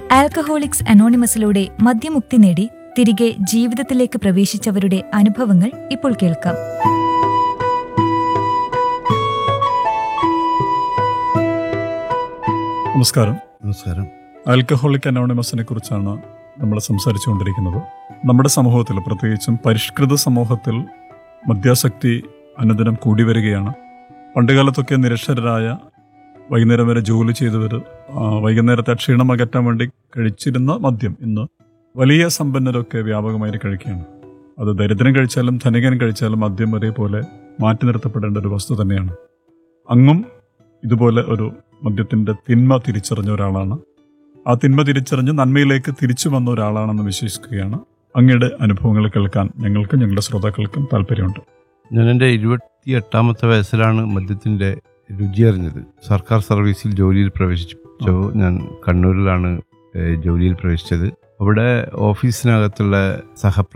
alcoholics അനോണിമസിലൂടെ മദ്യമുക്തി നേടി തിരികെ ജീവിതത്തിലേക്ക് പ്രവേശിച്ചവരുടെ അനുഭവങ്ങൾ ഇപ്പോൾ കേൾക്കാം നമസ്കാരം നമസ്കാരം ആൽക്കഹോളിക് അനോണിമസിനെ കുറിച്ചാണ് നമ്മൾ സംസാരിച്ചുകൊണ്ടിരിക്കുന്നത് നമ്മുടെ സമൂഹത്തിൽ പ്രത്യേകിച്ചും പരിഷ്കൃത സമൂഹത്തിൽ മദ്യാസക്തി അനുദിനം കൂടി വരികയാണ് പണ്ടുകാലത്തൊക്കെ നിരക്ഷരരായ വൈകുന്നേരം വരെ ജോലി ചെയ്തവർ ആ, വൈകുന്നേരത്തെ ക്ഷീണം അകറ്റാൻ വേണ്ടി കഴിച്ചിരുന്ന മദ്യം ഇന്ന് വലിയ സമ്പന്നരൊക്കെ വ്യാപകമായി കഴിക്കുകയാണ് അത് ദരിദ്രം കഴിച്ചാലും ധനികൻ കഴിച്ചാലും മദ്യം ഒരേപോലെ മാറ്റി നിർത്തപ്പെടേണ്ട ഒരു വസ്തു തന്നെയാണ് അങ്ങും ഇതുപോലെ ഒരു മദ്യത്തിന്റെ തിന്മ തിരിച്ചറിഞ്ഞ ഒരാളാണ് ആ തിന്മ തിരിച്ചറിഞ്ഞ് നന്മയിലേക്ക് തിരിച്ചു വന്ന ഒരാളാണെന്ന് വിശ്വസിക്കുകയാണ് അങ്ങയുടെ അനുഭവങ്ങൾ കേൾക്കാൻ ഞങ്ങൾക്കും ഞങ്ങളുടെ ശ്രോതാക്കൾക്കും താല്പര്യമുണ്ട് ഞാൻ എൻ്റെ ഇരുപത്തി എട്ടാമത്തെ വയസ്സിലാണ് മദ്യത്തിൻ്റെ രുചി അറിഞ്ഞത് സർക്കാർ സർവീസിൽ ജോലിയിൽ പ്രവേശിച്ചു ഞാൻ കണ്ണൂരിലാണ് ഏഹ്, ജോലിയിൽ പ്രവേശിച്ചത് അവിടെ ഓഫീസിനകത്തുള്ള സഹപ്ര